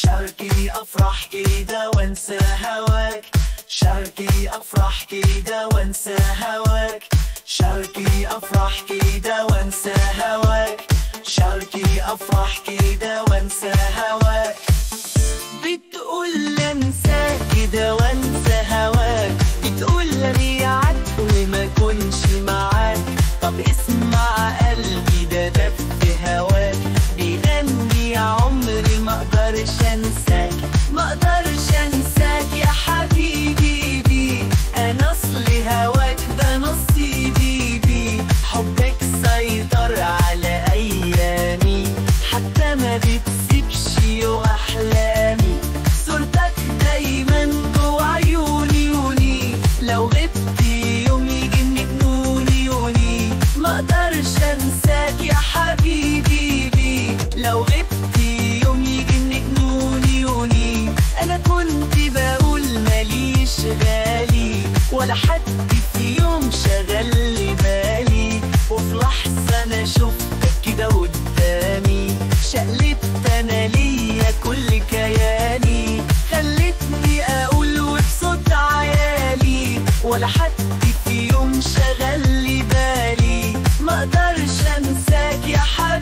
شاركي افرح كده وانسى هواك شاركي افرح كده وانسى هواك شاركي افرح كده وانسى هواك شاركي افرح كده وانسى هواك بتقول انسى كده وانسى هواك بتقول ابيعك وما كنش معاك طب اسمع قلبي ده دب هواك بيغني يا عمري ما اقدرش انساك ما اقدرش انساك يا حبيبي بي انا اصلي هواك ده نصيبي بي حبك سيطر على ايامي حتى ما بتسيبش يوم احلامي صورتك دايما جوا عيوني يوني لو غبت يوم يجيني جنوني يوني ما اقدرش انساك يا حبيبي بي لو غبت يوم يجيني جنوني يوني انا كنت بقول ماليش غالي ولا حد في يوم شغل لي بالي وفي لحظة انا شفتك كده قدامي شقلبت انا ليا كل كياني خلتني اقول وبصوت عالي ولا حد في يوم شغل لي بالي ما اقدرش انساك يا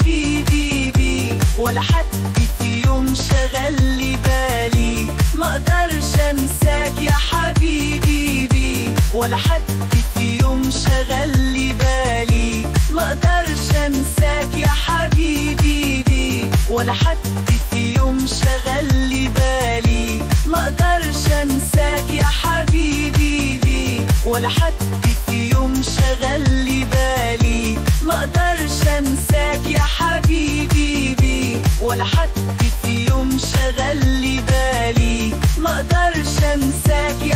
حبيبي بي ولا حد في يوم شغل لي بالي ما اقدرش انساك يا حبيبي بي ولا حد في يوم شغل لي بالي ما اقدرش انساك يا حبيبي بي ولا حد في يوم شغل لي بالي ما اقدرش انساك يا حبيبي بي ولا حد في يوم شغل لي بالي ما اقدرش انساك يا حبيبي بي ولا حد في يوم شغل لي بالي ما اقدرش انساك يا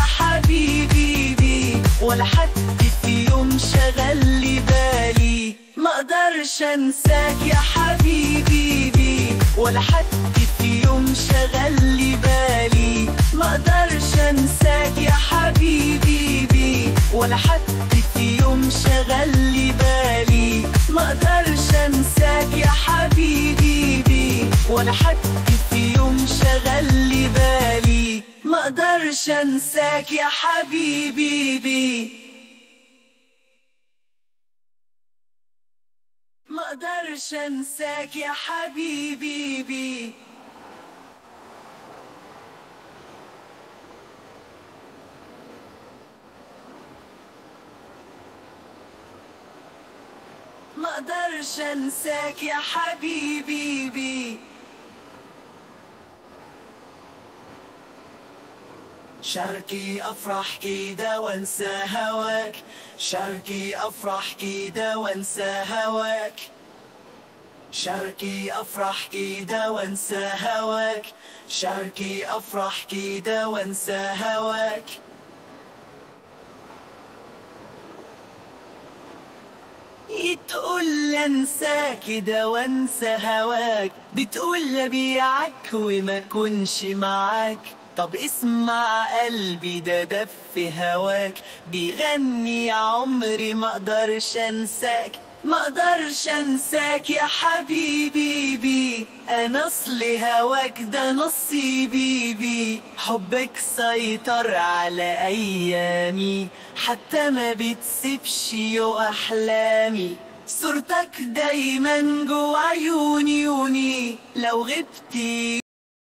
حبيبي بي ولا حد في يوم شغل لي بالي ما اقدرش انساك يا حبيبي بي ولا حد في يوم شغل لي بالي ما اقدرش انساك يا حبيبي بي ولا حد في يوم شغل لي بالي ما اقدرش انساك يا حبيبي بي ولا حد في يوم شغل لي بالي ما اقدرش انساك يا حبيبي بي ما اقدرش انساك يا حبيبي بي ما اقدرش انساك يا حبيبي بي شاركي افرح كده وانسى هواك شاركي افرح كده وانسى هواك شاركي افرح كده وانسى هواك شاركي افرح كده وانسى هواك تقول انسى كده وانسى هواك بتقول ابيعك وما كنش معاك طب اسمع قلبي ده دف هواك بيغني يا عمري ما اقدرش انساك ما اقدرش انساك يا حبيبي بي انا اصلي هواك ده نصيبي بي حبك سيطر على ايامي حتى ما بتسيبش يو احلامي صورتك دايما جوا عيوني يوني لو غبتي